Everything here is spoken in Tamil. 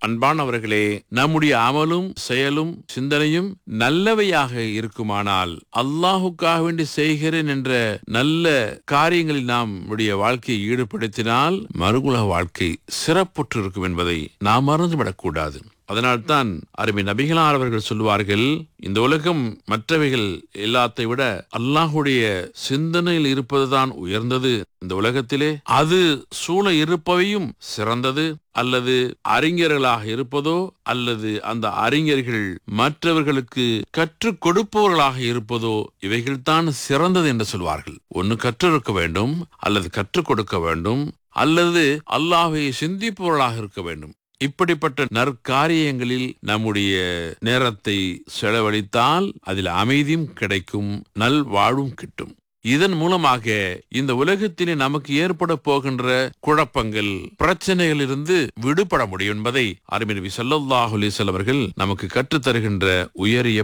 அன்பானவர்களே நம்முடைய அமலும் செயலும் சிந்தனையும் நல்லவையாக இருக்குமானால் அல்லாஹுக்காக வேண்டி செய்கிறேன் என்ற நல்ல காரியங்களில் நாம் நம்முடைய வாழ்க்கையை ஈடுபடுத்தினால் மறுகுலக வாழ்க்கை சிறப்புற்று இருக்கும் என்பதை நாம் மறந்துவிடக்கூடாது அதனால்தான் அருமை நபிகளார் அவர்கள் சொல்லுவார்கள் இந்த உலகம் மற்றவைகள் எல்லாத்தை விட அல்லாஹுடைய சிந்தனையில் இருப்பதுதான் உயர்ந்தது இந்த உலகத்திலே அது சூழ இருப்பவையும் சிறந்தது அல்லது அறிஞர்களாக இருப்பதோ அல்லது அந்த அறிஞர்கள் மற்றவர்களுக்கு கற்றுக் கொடுப்பவர்களாக இருப்பதோ இவைகள்தான் சிறந்தது என்று சொல்வார்கள் ஒன்னு கற்றிருக்க வேண்டும் அல்லது கற்றுக் கொடுக்க வேண்டும் அல்லது அல்லாஹை சிந்திப்பவர்களாக இருக்க வேண்டும் இப்படிப்பட்ட நற்காரியங்களில் நம்முடைய நேரத்தை செலவழித்தால் அதில் அமைதியும் கிடைக்கும் நல் வாழும் கிட்டும் இதன் மூலமாக இந்த உலகத்திலே நமக்கு ஏற்பட போகின்ற குழப்பங்கள் பிரச்சனைகளிலிருந்து விடுபட முடியும் என்பதை அருமை நபி ஸல்லல்லாஹு அலைஹி வஸல்லம் அவர்கள் நமக்கு கற்றுத்தருகின்ற உயரிய